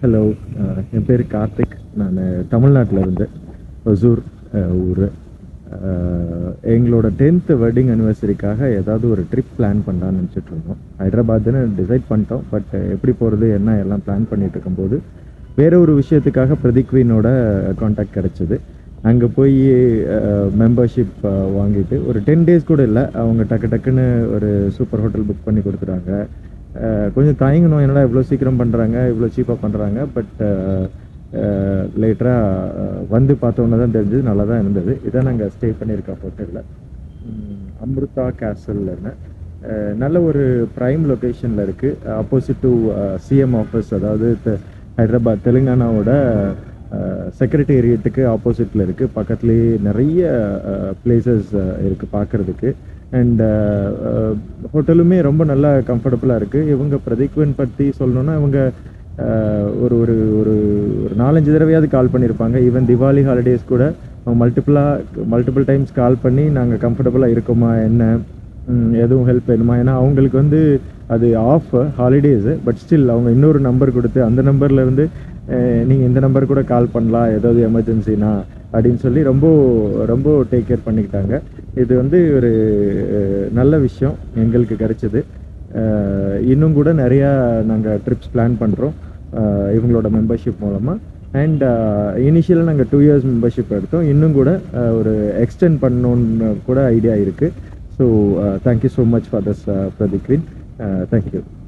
hello என் பேர் கார்த்திக் நான் தமிழ்நாட்டில் இருந்து ஒசூர் ஊர் எங்களோட டென்த்து வெட்டிங் அனிவர்சரிக்காக ஏதாவது ஒரு ட்ரிப் பிளான் பண்ணலான்னு நினச்சிட்டு இருந்தோம் ஹைதராபாத்னு டிசைட் பண்ணிட்டோம் பட் எப்படி போகிறது என்ன எல்லாம் பிளான் பண்ணிட்டு இருக்கும்போது வேற ஒரு விஷயத்துக்காக பிரதிக்வீனோட காண்டாக்ட் கிடச்சிது அங்கே போய் மெம்பர்ஷிப் வாங்கிட்டு ஒரு டென் டேஸ் கூட இல்லை அவங்க டக்கு டக்குன்னு ஒரு சூப்பர் ஹோட்டல் புக் பண்ணி கொடுத்துட்டாங்க அஹ் கொஞ்சம் தயங்கணும் என்னடா இவ்வளோ சீக்கிரம் பண்ணுறாங்க இவ்வளோ சீப்பாக பண்ணுறாங்க பட் லேட்டராக வந்து பார்த்தோன்னே தான் தெரிஞ்சது நல்லா தான் இருந்தது இதான் நாங்கள் ஸ்டே பண்ணியிருக்கோம் ஹோட்டலில் அம்ருதா கேசல்னு அஹ் நல்ல ஒரு ப்ரைம் லொக்கேஷனில் இருக்குது ஆப்போசிட் டு சிஎம் ஆஃபீஸ் அதாவது தெ- ஹைதராபாத் தெலுங்கானாவோட செக்ரட்டேரியட்டுக்கு ஆப்போசிட்டில் இருக்குது பக்கத்துலேயே நிறைய பிளேசஸ் இருக்குது பார்க்குறதுக்கு அண்ட் ஹோட்டலுமே ரொம்ப நல்லா கம்ஃபர்டபுளாக இருக்குது இவங்க பிரதிக்வன் பற்றி சொல்லணும்னா இவங்க அஹ், ஒரு ஒரு ஒரு ஒரு நாலஞ்சு தடவையாவது கால் பண்ணியிருப்பாங்க ஈவன் திவாலி ஹாலிடேஸ் கூட அவங்க மல்டிப்புளாக மல்டிபிள் டைம்ஸ் கால் பண்ணி நாங்கள் கம்ஃபர்டபுளாக இருக்கோமா என்ன ம், எதுவும் ஹெல்ப் வேணுமா ஏன்னா அவங்களுக்கு வந்து அது ஆஃப் ஹாலிடேஸு பட் ஸ்டில் அவங்க இன்னொரு நம்பர் கொடுத்து அந்த நம்பர்ல இருந்து நீங்கள் இந்த நம்பர் கூட கால் பண்ணலாம் ஏதாவது எமர்ஜென்சினா அப்படின்னு சொல்லி ரொம்ப ரொம்ப டேக் கேர் பண்ணிக்கிட்டாங்க இது வந்து ஒரு அஹ், நல்ல விஷயம் எங்களுக்கு கிடைச்சது அஹ், இன்னும் கூட நிறையா நாங்கள் ட்ரிப்ஸ் பிளான் பண்ணுறோம் இவங்களோட மெம்பர்ஷிப் மூலமாக அண்ட் இனிஷியலாக நாங்கள் டூ இயர்ஸ் மெம்பர்ஷிப் எடுத்தோம் இன்னும் கூட அஹ், ஒரு எக்ஸ்டெண்ட் பண்ணணுன்னு கூட ஐடியா இருக்குது so thank you so much for this பிரதிக்வின் தேங்க்யூ